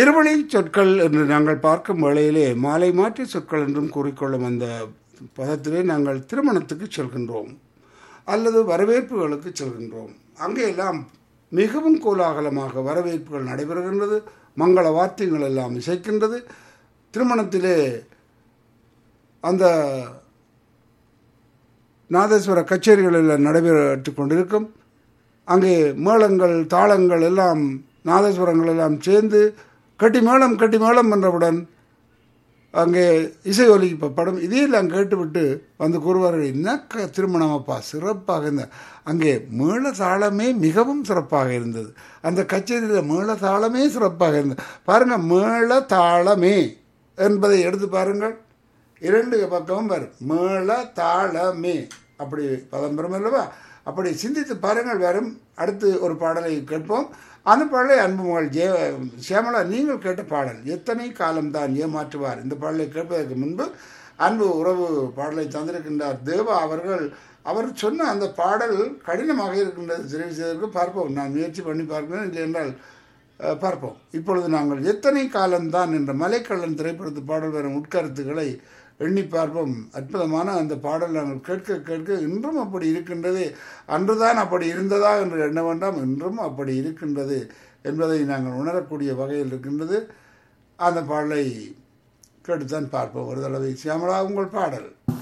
இருவழி சொற்கள் என்று நாங்கள் பார்க்கும் வேளையிலே மாலை மாற்றி சொற்கள் என்றும் கூறிக்கொள்ளும் அந்த பதத்திலே நாங்கள் திருமணத்துக்கு செல்கின்றோம் அல்லது வரவேற்புகளுக்கு செல்கின்றோம் அங்கே எல்லாம் மிகவும் கோலாகலமாக வரவேற்புகள் நடைபெறுகின்றது மங்கள வாத்தியங்கள் எல்லாம் இசைக்கின்றது திருமணத்திலே அந்த நாதேஸ்வர கச்சேரிகள் எல்லாம் நடைபெற்று கொண்டிருக்கும் அங்கே மேளங்கள் தாளங்கள் எல்லாம் நாதேஸ்வரங்கள் எல்லாம் சேர்ந்து கட்டி மேளம் கட்டி மேளம் என்றவுடன் அங்கே இசை ஒலிக்கப்படும் இதையெல்லாம் கேட்டுவிட்டு வந்து கூறுவார்கள் என்ன க திருமணம் அப்பா சிறப்பாக இருந்த அங்கே மேள தாளமே மிகவும் சிறப்பாக இருந்தது அந்த கச்சேரியில் மேள தாளமே சிறப்பாக இருந்தது பாருங்கள் மேள தாளமே என்பதை எடுத்து பாருங்கள் இரண்டு பக்கமும் வரும் மேள தாளமே அப்படி பதம் பெறும் அல்லவா அப்படி சிந்தித்து பாருங்கள் வரும் அடுத்து ஒரு பாடலை கேட்போம் அந்த பாடலை அன்பு மகள் ஜே சியாமலா நீங்கள் கேட்ட பாடல் எத்தனை காலம்தான் ஏமாற்றுவார் இந்த பாடலை கேட்பதற்கு முன்பு அன்பு உறவு பாடலை தந்திருக்கின்றார் தேவா அவர்கள் அவர் சொன்ன அந்த பாடல் கடினமாக இருக்கின்றது தெரிவு செய்வதற்கு பார்ப்போம் நான் முயற்சி பண்ணி பார்க்கிறேன் இல்லை என்றால் அஹ், பார்ப்போம் இப்பொழுது நாங்கள் எத்தனை காலம்தான் என்ற மலைக்கள்ளன் திரைப்படத்து பாடல் வரும் உட்கருத்துக்களை எண்ணி பார்ப்போம் அற்புதமான அந்த பாடல் நாங்கள் கேட்க கேட்க இன்றும் அப்படி இருக்கின்றது அன்றுதான் அப்படி இருந்ததா என்று எண்ண வேண்டாம் இன்றும் அப்படி இருக்கின்றது என்பதை நாங்கள் உணரக்கூடிய வகையில் இருக்கின்றது அந்த பாடலை கேட்டுத்தான் பார்ப்போம் ஒரு தடவை சியாமலா உங்கள் பாடல்